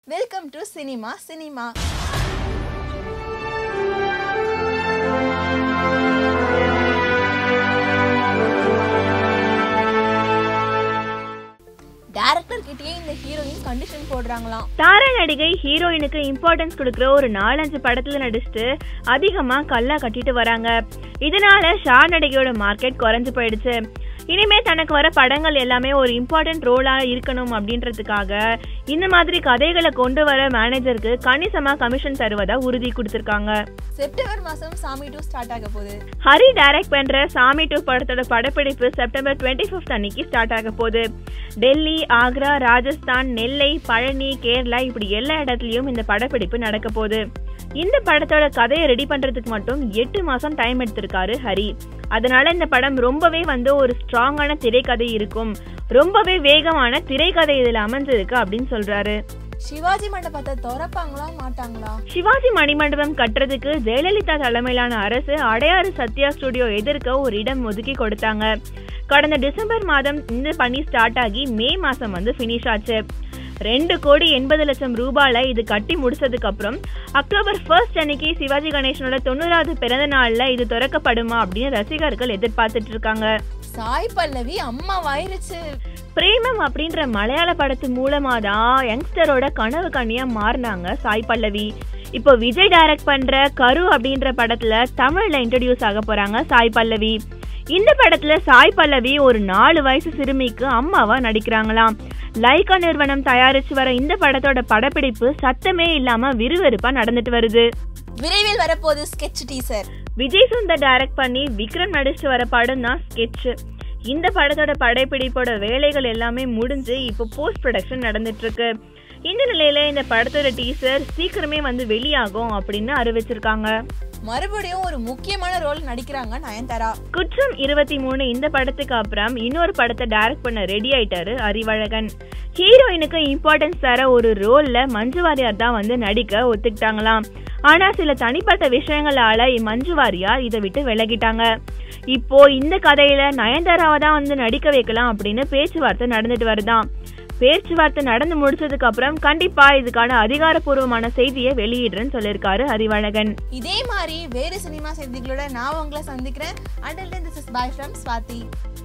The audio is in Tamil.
welcome to cinema cinema director கிட்டயே இந்த ஹீரோயின் கண்டிஷன் போடுறாங்களாம் தாரா நடிகை ஹீரோயினுக்கு இம்பார்ட்டன்ஸ் கொடுக்குற ஒரு நாலஞ்சு படத்துல நடிச்சுட்டு அதிகமா கல்லா கட்டிட்டு வராங்க இதனால ஷா நடிகையோட மார்க்கெட் குறைஞ்சு போயிடுச்சு இனிமே தனக்கு வர படங்கள் எல்லாமே ஒரு இம்பார்ட்டன்ட் ரோலா இருக்கணும் அப்படின்றதுக்காக இந்த மாதிரி கதைகளை கொண்டு வர மேனேஜருக்கு கணிசமா கமிஷன் தருவதா உறுதி கொடுத்திருக்காங்க செப்டம்பர் மாசம் சாமி டூ ஸ்டார்ட் ஆக போகுது ஹரி டைரக்ட் பண்ற சாமி டூ படத்தோட படப்பிடிப்பு செப்டம்பர் டுவெண்ட்டி ஃபிஃப்த் அன்னைக்கு ஸ்டார்ட் ஆக போகுது டெல்லி ஆக்ரா ராஜஸ்தான் நெல்லை பழனி கேரளா இப்படி எல்லா இடத்துலயும் இந்த படப்பிடிப்பு நடக்க போகுது இந்த படத்தோட கதையை ரெடி பண்றதுக்கு மட்டும் எட்டு மாசம் டைம் எடுத்திருக்காரு ஹரி அதனால இந்த படம் ரொம்பவே வந்து ஒரு ஸ்ட்ராங்கான திரைக்கதை இருக்கும் ரொம்பவே வேகமான திரைக்கதை இதுல அமைஞ்சிருக்கு அப்படின்னு சொல்றாரு சிவாஜி மண்டபத்தை திறப்பாங்களா மாட்டாங்களா சிவாஜி மணிமண்டபம் கட்டுறதுக்கு ஜெயலலிதா தலைமையிலான அரசு அடையாறு சத்யா ஸ்டுடியோ எதிர்க்க ஒரு இடம் ஒதுக்கி கொடுத்தாங்க கடந்த டிசம்பர் மாதம் இந்த பணி ஸ்டார்ட் ஆகி மே மாசம் வந்து ஃபினிஷ் ஆச்சு ரெண்டு கோடி எண்பது லட்சம் ரூபாயில இது கட்டி முடிச்சதுக்கு அப்புறம் அக்டோபர் ஃபர்ஸ்ட் அன்னைக்கு சிவாஜி கணேசனோட தொண்ணூறாவது பிறந்த நாள்ல இது திறக்கப்படுமா அப்படின்னு ரசிகர்கள் எதிர்பார்த்துட்டு இருக்காங்க சாய் பல்லவி அம்மா வாயிருச்சு பிரேமம் அப்படின்ற மலையாள படத்து மூலமா தான் யங்ஸ்டரோட கனவு கண்ணியா மாறினாங்க சாய் பல்லவி இப்போ விஜய் டைரக்ட் பண்ற கரு அப்படின்ற படத்துல தமிழ்ல இன்ட்ரடியூஸ் ஆக போறாங்க சாய் பல்லவி இந்த படத்துல சாய் பல்லவி ஒரு நாலு வயசு சிறுமிக்கு அம்மாவா நடிக்கிறாங்களாம் லைகா நிறுவனம் தயாரிச்சு வர இந்த படத்தோட படப்பிடிப்பு சத்தமே இல்லாம விறுவிறுப்பா நடந்துட்டு வருது விரைவில் வரப்போகுது sketch teaser Vijay Sundar direct பண்ணி விக்ரம் நடிச்சுட்டு வர படம் தான் ஸ்கெட்ச் இந்த படத்தோட படப்பிடிப்போட வேலைகள் எல்லாமே முடிஞ்சு இப்போ போஸ்ட் ப்ரொடக்ஷன் நடந்துட்டு இருக்கு இந்த நிலையில இந்த படத்தோட டீசர் சீக்கிரமே வந்து வெளியாகும் அப்படின்னு அறிவிச்சிருக்காங்க மறுபடியும் ஒரு முக்கியமான ரோல் நடிக்கிறாங்க நயன்தாரா குற்றம் இருபத்தி மூணு இந்த படத்துக்கு அப்புறம் இன்னொரு படத்தை டைரக்ட் பண்ண ரெடி ஆயிட்டாரு அறிவழகன் ஹீரோயினுக்கு இம்பார்ட்டன்ஸ் தர ஒரு ரோல்ல மஞ்சு வாரியார் தான் வந்து நடிக்க ஒத்துக்கிட்டாங்களாம் ஆனா சில தனிப்பட்ட விஷயங்களால மஞ்சு வாரியார் இதை விட்டு விலகிட்டாங்க இப்போ இந்த கதையில நயன்தாராவை தான் வந்து நடிக்க வைக்கலாம் அப்படின்னு பேச்சுவார்த்தை நடந்துட்டு வருதாம் பேச்சுவார்த்தை நடந்து முடிச்சதுக்கு அப்புறம் கண்டிப்பா இதுக்கான அதிகாரப்பூர்வமான செய்தியை வெளியிடுறேன்னு சொல்லியிருக்காரு அறிவழகன் இதே மாதிரி வேறு சினிமா செய்திகளோட நான் உங்களை சந்திக்கிறேன் until this is bye from Swathi